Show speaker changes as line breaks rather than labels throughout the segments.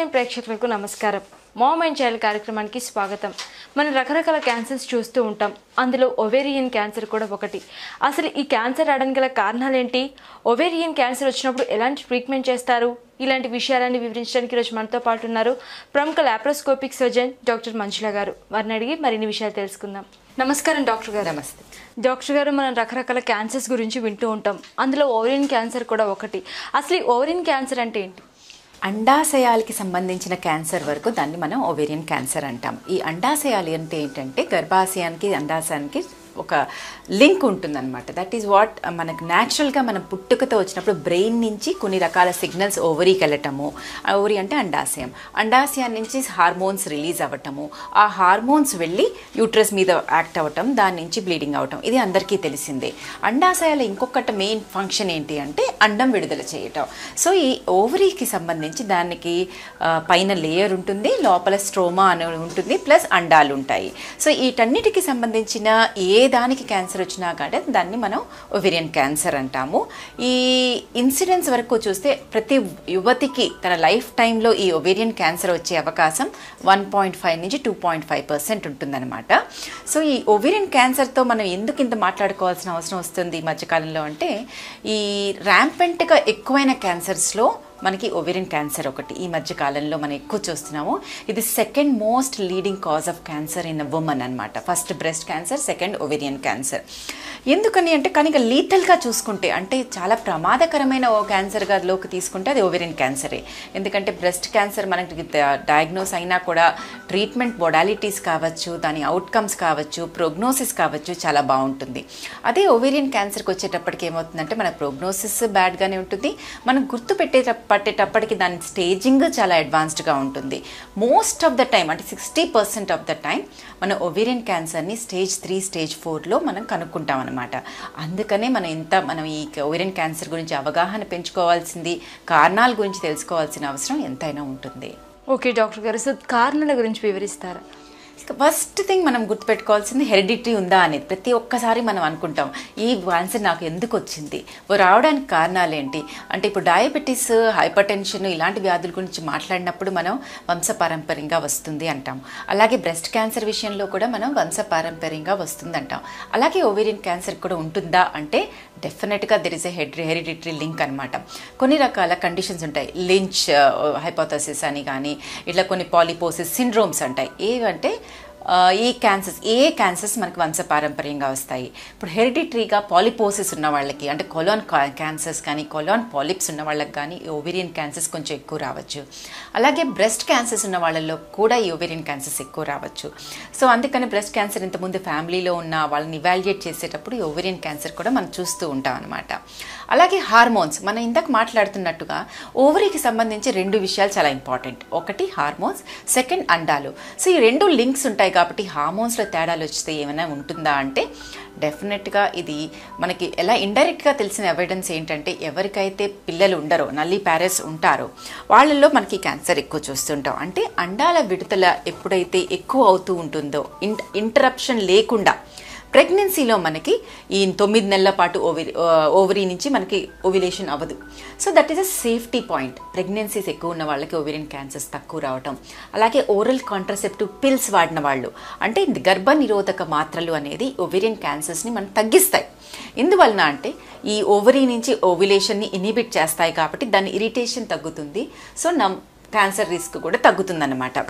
nine ప్రేక్షకులకు నమస్కారం mom and child కార్యక్రమానికి స్వాగతం మనం రకరకాల క్యాన్సర్స్ చూస్తూ ఉంటాం అందులో ఒవేరియన్ క్యాన్సర్ కూడా ఒకటి అసలు ఈ క్యాన్సర్ రావడానికి గల కారణాలేంటి ఒవేరియన్ క్యాన్సర్ వచ్చినప్పుడు ఎలాంటి ట్రీట్మెంట్ చేస్తారు ఇలాంటి విషయాలన్నీ వివరించడానికి ఈరోజు మనతో పాటు ఉన్నారు ప్రముఖ లాప్రోస్కోపిక్ సర్జన్ డాక్టర్ మంజుల గారు వారిని అడిగి మరిన్ని విషయాలు తెలుసుకుందాం నమస్కారం డాక్టర్ గారు
నమస్తే
డాక్టర్ గారు మనం రకరకాల క్యాన్సర్స్ గురించి వింటూ ఉంటాం అందులో ఓవరియన్ క్యాన్సర్ కూడా ఒకటి అసలు ఈ ఓవరియన్ క్యాన్సర్ అంటే ఏంటి
అండాశయాలకి సంబంధించిన క్యాన్సర్ వరకు దాన్ని మనం ఓవేరియన్ క్యాన్సర్ అంటాం ఈ అండాశయాలు అంటే ఏంటంటే గర్భాశయానికి అండాశయానికి ఒక లింక్ ఉంటుందన్నమాట దట్ ఈస్ వాట్ మనకు న్యాచురల్గా మనం పుట్టుకతో వచ్చినప్పుడు బ్రెయిన్ నుంచి కొన్ని రకాల సిగ్నల్స్ ఓవరీకి వెళ్ళటము ఆ ఓవరీ అంటే అండాశయం అండాశయం నుంచి హార్మోన్స్ రిలీజ్ అవ్వటము ఆ హార్మోన్స్ వెళ్ళి యూట్రస్ మీద యాక్ట్ అవ్వటం దాని నుంచి బ్లీడింగ్ అవ్వటం ఇది అందరికీ తెలిసిందే అండాశయాల ఇంకొకటి మెయిన్ ఫంక్షన్ ఏంటి అంటే అండం విడుదల చేయటం సో ఈ ఓవరీకి సంబంధించి దానికి ఆ, పైన లేయర్ ఉంటుంది లోపల స్ట్రోమా అని ఉంటుంది ప్లస్ అండాలు ఉంటాయి సో వీటన్నిటికి సంబంధించిన ఏ దానికి క్యాన్సర్ వచ్చినా కానీ దాన్ని మనం ఒవేరియన్ క్యాన్సర్ అంటాము ఈ ఇన్సిడెన్స్ వరకు చూస్తే ప్రతి యువతికి తన లైఫ్ టైంలో ఈ ఒవేరియన్ క్యాన్సర్ వచ్చే అవకాశం వన్ పాయింట్ ఫైవ్ నుంచి టూ పాయింట్ ఫైవ్ పర్సెంట్ ఉంటుందన్నమాట సో ఈ ఒవేరియన్ క్యాన్సర్తో మనం ఎందుకు ఇంత మాట్లాడుకోవాల్సిన అవసరం వస్తుంది ఈ మధ్యకాలంలో అంటే ఈ ర్యాంపెంట్గా ఎక్కువైన క్యాన్సర్స్లో మనకి ఒవేరియన్ క్యాన్సర్ ఒకటి ఈ మధ్య కాలంలో మనం ఎక్కువ చూస్తున్నాము ఇది second most leading cause of cancer in women అనమాట first breast cancer second ovarian cancer ఎందుకని అంటే కనుక లీథల్గా చూసుకుంటే అంటే చాలా ప్రమాదకరమైన ఓ క్యాన్సర్గా లోకి తీసుకుంటే అది ఓవేరియన్ క్యాన్సరే ఎందుకంటే బ్రెస్ట్ క్యాన్సర్ మనకి డయాగ్నోస్ అయినా కూడా ట్రీట్మెంట్ మొడాలిటీస్ కావచ్చు దాని అవుట్కమ్స్ కావచ్చు ప్రోగ్నోసిస్ కావచ్చు చాలా బాగుంటుంది అదే ఓవేరియన్ క్యాన్సర్కి వచ్చేటప్పటికి ఏమవుతుందంటే మన ప్రోగ్నోసిస్ బ్యాడ్గానే ఉంటుంది మనం గుర్తు పెట్టే పట్టేటప్పటికి దాని స్టేజింగ్ చాలా అడ్వాన్స్డ్గా ఉంటుంది మోస్ట్ ఆఫ్ ద టైం అంటే sixty percent of the time మన ఒవేరియన్ క్యాన్సర్ని స్టేజ్ త్రీ స్టేజ్ ఫోర్లో మనం కనుక్కుంటాం అనమాట అందుకనే మనం ఇంత మనం ఈ ఒవేరియన్ క్యాన్సర్ గురించి అవగాహన పెంచుకోవాల్సింది కారణాల గురించి తెలుసుకోవాల్సిన అవసరం ఎంతైనా ఉంటుంది
ఓకే డాక్టర్ గారు సో కారణాల గురించి వివరిస్తారా
ఫస్ట్ థింగ్ మనం గుర్తుపెట్టుకోవాల్సింది హెరిడిటరీ ఉందా అనేది ప్రతి ఒక్కసారి మనం అనుకుంటాం ఈ క్యాన్సర్ నాకు ఎందుకు వచ్చింది ఓ రావడానికి కారణాలు ఏంటి అంటే ఇప్పుడు డయాబెటీస్ హైపర్ టెన్షన్ ఇలాంటి వ్యాధుల గురించి మాట్లాడినప్పుడు మనం వంశపారంపర్యంగా వస్తుంది అంటాం అలాగే బ్రెస్ట్ క్యాన్సర్ విషయంలో కూడా మనం వంశపారంపర్యంగా వస్తుంది అంటాం అలాగే ఓవేరియన్ క్యాన్సర్ కూడా ఉంటుందా అంటే డెఫినెట్గా there is a head hereditary link అనమాట కొన్ని రకాల కండిషన్స్ ఉంటాయి లించ్ హైపోథసిస్ అని కానీ ఇట్లా కొన్ని పాలిపోసిస్ సిండ్రోమ్స్ ఉంటాయి ఏవంటే ఆ, ఈ క్యాన్సర్స్ ఏ క్యాన్సర్స్ మనకు వంశపారంపర్యంగా వస్తాయి ఇప్పుడు హెరిడిటరీగా పాలిపోసిస్ ఉన్న వాళ్ళకి అంటే కొలాన్ క్యాన్సర్స్ కానీ కొలాన్ పాలిప్స్ ఉన్న వాళ్ళకి కానీ ఈ ఓవేరియన్ క్యాన్సర్స్ కొంచెం ఎక్కువ రావచ్చు అలాగే బ్రెస్ట్ క్యాన్సర్స్ ఉన్న వాళ్ళల్లో కూడా ఈ ఓవేరియన్ క్యాన్సర్స్ ఎక్కువ రావచ్చు సో అందుకని బ్రెస్ట్ క్యాన్సర్ ఇంతకుముందు ఫ్యామిలీలో ఉన్న వాళ్ళని ఇవాల్యుయేట్ చేసేటప్పుడు ఈ ఓవేరియన్ క్యాన్సర్ కూడా మనం చూస్తూ ఉంటాం అనమాట అలాగే హార్మోన్స్ మనం ఇందాక మాట్లాడుతున్నట్టుగా ఓవరీకి సంబంధించి రెండు విషయాలు చాలా ఇంపార్టెంట్ ఒకటి హార్మోన్స్ సెకండ్ అండాలు సో ఈ రెండు లింక్స్ ఉంటాయి కాబట్టి హార్మోన్స్లో తేడాలు వస్తే ఏమైనా ఉంటుందా అంటే డెఫినెట్గా ఇది మనకి ఎలా ఇండైరెక్ట్గా తెలిసిన ఎవిడెన్స్ ఏంటంటే ఎవరికైతే పిల్లలు ఉండరో నల్లి ప్యారెస్ ఉంటారో వాళ్ళల్లో మనకి క్యాన్సర్ ఎక్కువ చూస్తుంటాం అంటే అండాల విడుదల ఎప్పుడైతే ఎక్కువ అవుతూ ఉంటుందో ఇన్ ఇంటరప్షన్ లేకుండా ప్రెగ్నెన్సీలో మనకి ఈ తొమ్మిది నెలల పాటు ఓవరి ఓవరీ నుంచి మనకి ఓవిలేషన్ అవ్వదు so that is a safety point pregnancies ఎక్కువ ఉన్న వాళ్ళకి ఓవేరియన్ క్యాన్సర్స్ తక్కువ రావటం అలాగే ఓరల్ కాంట్రసెప్టివ్ పిల్స్ వాడిన వాళ్ళు అంటే గర్భ నిరోధక మాత్రలు అనేది ఓవేరియన్ క్యాన్సర్స్ని మనం తగ్గిస్తాయి ఎందువలన అంటే ఈ ఓవరీ నుంచి ఓవిలేషన్ని ఇనిబిట్ చేస్తాయి కాబట్టి దాని ఇరిటేషన్ తగ్గుతుంది సో నమ్ క్యాన్సర్ రిస్క్ కూడా తగ్గుతుందన్నమాట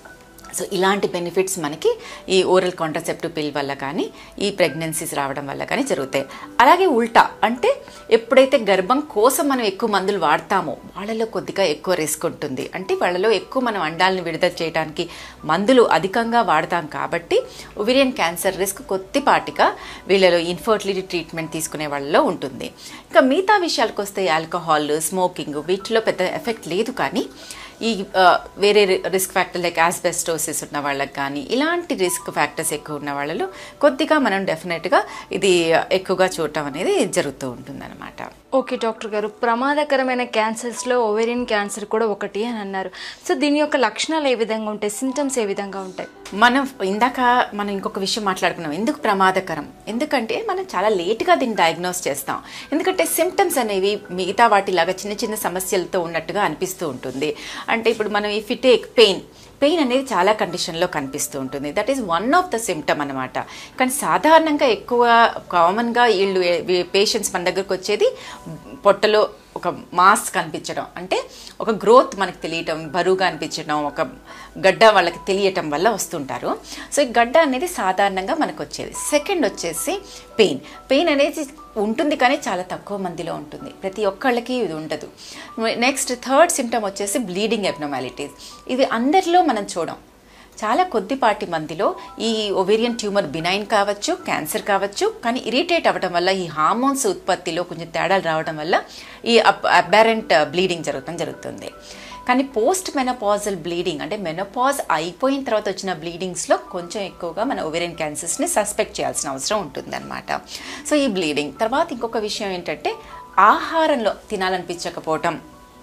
సో ఇలాంటి బెనిఫిట్స్ మనకి ఈ ఓరల్ కాంట్రసెప్టివ్ పిల్ వల్ల కానీ ఈ ప్రెగ్నెన్సీస్ రావడం వల్ల కానీ జరుగుతాయి అలాగే ఉల్టా అంటే ఎప్పుడైతే గర్భం కోసం మనం ఎక్కువ మందులు వాడతామో వాళ్ళలో కొద్దిగా ఎక్కువ రిస్క్ ఉంటుంది అంటే వాళ్ళలో ఎక్కువ మనం అండాలను విడుదల చేయడానికి మందులు అధికంగా వాడతాం కాబట్టి ఒవిరియన్ క్యాన్సర్ రిస్క్ కొద్దిపాటిగా వీళ్ళలో ఇన్ఫర్టిలిటీ ట్రీట్మెంట్ తీసుకునే వాళ్ళలో ఉంటుంది ఇంకా మిగతా విషయాలకు వస్తే ఆల్కహాల్ స్మోకింగ్ వీటిలో పెద్ద ఎఫెక్ట్ లేదు కానీ ఈ ఆ, వేరే రిస్క్ ఫ్యాక్టర్ లైక్ ఆస్బెస్టోసిస్ ఉన్న వాళ్ళకి కానీ ఇలాంటి రిస్క్ ఫ్యాక్టర్స్ ఎక్కువ ఉన్న వాళ్ళలో కొద్దిగా మనం డెఫినెట్గా ఇది ఎక్కువగా చూడటం అనేది జరుగుతూ ఉంటుందన్నమాట
ఓకే డాక్టర్ గారు ప్రమాదకరమైన క్యాన్సర్స్లో ఓవేరియన్ క్యాన్సర్ కూడా ఒకటి అని అన్నారు సో దీని యొక్క లక్షణాలు ఏ విధంగా ఉంటాయి సిమ్టమ్స్ ఏ విధంగా ఉంటాయి
మనం ఇందాక మనం ఇంకొక విషయం మాట్లాడుకున్నాం ఎందుకు ప్రమాదకరం ఎందుకంటే మనం చాలా లేట్గా దీన్ని డయాగ్నోస్ చేస్తాం ఎందుకంటే సిమ్టమ్స్ అనేవి మిగతా వాటిలాగా చిన్న చిన్న సమస్యలతో ఉన్నట్టుగా అనిపిస్తూ ఉంటుంది అంటే ఇప్పుడు మనం if I take pain pain అనేది చాలా కండిషన్లో కనిపిస్తూ ఉంటుంది that is one of the symptom అనమాట కానీ సాధారణంగా ఎక్కువ కామన్గా వీళ్ళు పేషెంట్స్ మన దగ్గరకు వచ్చేది పొట్టలో ఒక మాస్ కనిపించడం అంటే ఒక గ్రోత్ మనకు తెలియటం బరువుగా అనిపించడం ఒక గడ్డ వాళ్ళకి తెలియటం వల్ల వస్తుంటారు సో ఈ గడ్డ అనేది సాధారణంగా మనకు వచ్చేది సెకండ్ వచ్చేసి పెయిన్ పెయిన్ అనేది ఉంటుంది కానీ చాలా తక్కువ మందిలో ఉంటుంది ప్రతి ఒక్కళ్ళకి ఇది ఉండదు నెక్స్ట్ థర్డ్ సిమ్టమ్ వచ్చేసి బ్లీడింగ్ ఎబ్నమాలిటీస్ ఇది అందరిలో మనం చూడం చాలా కొద్దిపాటి మందిలో ఈ ఒవేరియన్ ట్యూమర్ బినైన్ కావచ్చు క్యాన్సర్ కావచ్చు కానీ ఇరిటేట్ అవ్వడం వల్ల ఈ హార్మోన్స్ ఉత్పత్తిలో కొంచెం తేడాలు రావడం వల్ల ఈ అబ్బారెంట్ బ్లీడింగ్ జరగడం జరుగుతుంది కానీ పోస్ట్ మెనపాజల్ బ్లీడింగ్ అంటే మెనపాజ్ అయిపోయిన తర్వాత వచ్చిన బ్లీడింగ్స్లో కొంచెం ఎక్కువగా మన ఓవేరియన్ క్యాన్సర్స్ని సస్పెక్ట్ చేయాల్సిన అవసరం ఉంటుందన్నమాట సో ఈ బ్లీడింగ్ తర్వాత ఇంకొక విషయం ఏంటంటే ఆహారంలో తినాలనిపించకపోవటం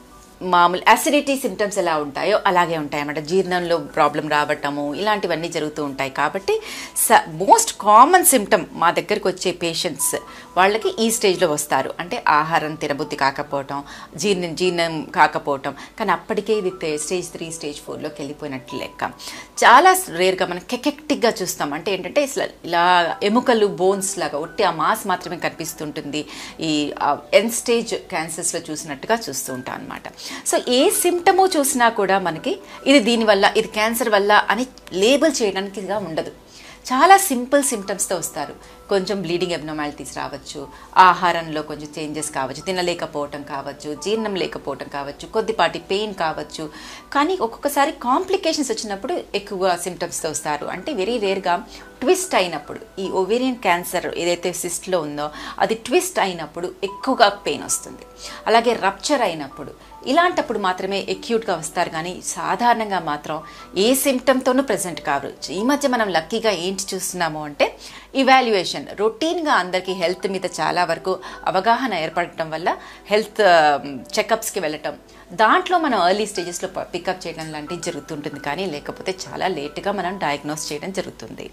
మామూలు అసిడిటీ సిమ్టమ్స్ ఎలా ఉంటాయో అలాగే ఉంటాయి అన్నమాట జీర్ణంలో ప్రాబ్లం రావటము ఇలాంటివన్నీ జరుగుతూ ఉంటాయి కాబట్టి స మోస్ట్ కామన్ సిమ్టమ్ మా దగ్గరికి వచ్చే పేషెంట్స్ వాళ్ళకి ఈ స్టేజ్లో వస్తారు అంటే ఆహారం తినబుద్ధి కాకపోవటం జీర్ణం జీర్ణం కాకపోవటం కానీ అప్పటికే ఇది తే- స్టేజ్ త్రీ స్టేజ్ ఫోర్లోకి వెళ్ళిపోయినట్లు లెక్క చాలా రేర్గా మనం కెకెక్టిక్గా చూస్తాం అంటే ఏంటంటే ఇట్లా ఇలా ఎముకలు బోన్స్ లాగా ఒట్టి ఆ మాస్ మాత్రమే కనిపిస్తుంటుంది ఈ ఎన్ స్టేజ్ క్యాన్సర్స్లో చూసినట్టుగా చూస్తూ ఉంటాం అనమాట సో ఏ సిమ్టము చూసినా కూడా మనకి ఇది దీనివల్ల ఇది క్యాన్సర్ వల్ల అని లేబుల్ చేయడానికి ఉండదు చాలా సింపుల్ సిమ్టమ్స్తో వస్తారు కొంచెం బ్లీడింగ్ ఎబ్నమాలిటీస్ రావచ్చు ఆహారంలో కొంచెం చేంజెస్ కావచ్చు తినలేకపోవటం కావచ్చు జీర్ణం లేకపోవటం కావచ్చు కొద్దిపాటి పెయిన్ కావచ్చు కానీ ఒక్కొక్కసారి కాంప్లికేషన్స్ వచ్చినప్పుడు ఎక్కువ సిమ్టమ్స్తో వస్తారు అంటే వెరీ రేర్గా ట్విస్ట్ అయినప్పుడు ఈ ఓవేరియన్ క్యాన్సర్ ఏదైతే సిస్ట్లో ఉందో అది ట్విస్ట్ అయినప్పుడు ఎక్కువగా పెయిన్ వస్తుంది అలాగే రప్చర్ అయినప్పుడు ఇలాంటప్పుడు మాత్రమే ఎక్యూట్గా వస్తారు కానీ సాధారణంగా మాత్రం ఏ సిమ్టమ్తోనూ ప్రజెంట్ కారు ఈ మధ్య మనం లక్కీగా ఏంటి చూస్తున్నాము అంటే ఇవాల్యుయేషన్ రొటీన్గా అందరికీ హెల్త్ మీద చాలా వరకు అవగాహన ఏర్పడటం వల్ల హెల్త్ చెకప్స్కి వెళ్ళటం దాంట్లో మనం ఎర్లీ స్టేజెస్లో పికప్ చేయడం లాంటివి జరుగుతుంటుంది కానీ లేకపోతే చాలా లేట్గా మనం డయాగ్నోస్ చేయడం జరుగుతుంది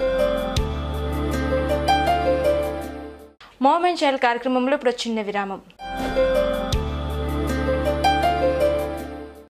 మామ్ అండ్ చైల్డ్ కార్యక్రమంలో ఇప్పుడు చిన్న విరామం